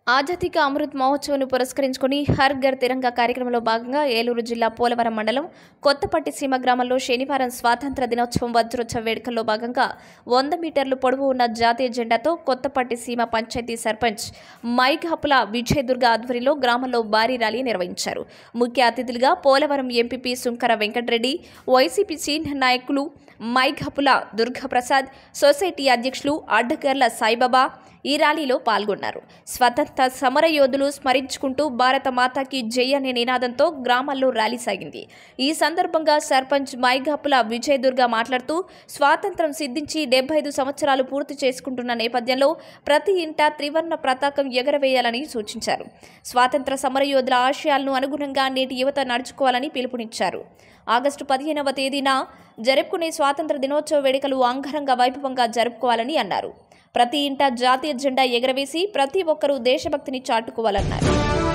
ఆజాదీక అమృత్ మహోత్సవ్ను పురస్కరించుకుని హర్ ఘర్ తిరంగా కార్యక్రమంలో భాగంగా ఏలూరు జిల్లా పోలవరం మండలం కొత్తపట్టి సీమ గ్రామంలో శనివారం స్వాతంత్ర దినోత్సవం వజ్రోత్సవ వేడుకల్లో భాగంగా వంద మీటర్లు పొడవు ఉన్న జాతీయ జెండాతో కొత్తపట్టి సీమ పంచాయతీ సర్పంచ్ మైక్ హపుల విజయదుర్గ ఆధ్వర్యంలో గ్రామంలో భారీ ర్యాలీ నిర్వహించారు ముఖ్య అతిథులుగా Polavaram MPP Sunkara Venkatareddy YCP senior నాయకులు మైక్ హపుల దుర్గాప్రసాద్ సొసైటీ అధ్యక్షులు అడ్డగర్ల సాయిబాబా ఈ ర్యాలీలో పాల్గొన్నారు స్వతంత్ర సమర యోధులు స్మరించుకుంటూ భారత మాతాకి జై అనే నినాదంతో గ్రామాల్లో ర్యాలీ సాగింది ఈ సందర్భంగా సర్పంచ్ మైగాపుల విజయదుర్గ మాట్లాడుతూ స్వాతంత్రం సిద్ధించి డెబ్బై ఐదు సంవత్సరాలు పూర్తి చేసుకుంటున్న నేపథ్యంలో ప్రతి ఇంటా త్రివర్ణ పతాకం ఎగరవేయాలని సూచించారు స్వాతంత్ర సమరయోధుల ఆశయాలను అనుగుణంగా నేటి యువత నడుచుకోవాలని పిలుపునిచ్చారు ఆగస్టు పదిహేనవ తేదీన జరుపుకునే స్వాతంత్ర దినోత్సవ వేడుకలు అంగరంగ వైభవంగా జరుపుకోవాలని అన్నారు ప్రతి ఇంట జాతీయ జెండా ఎగరవేసి ప్రతి ఒక్కరూ దేశభక్తిని చాటుకోవాలన్నారు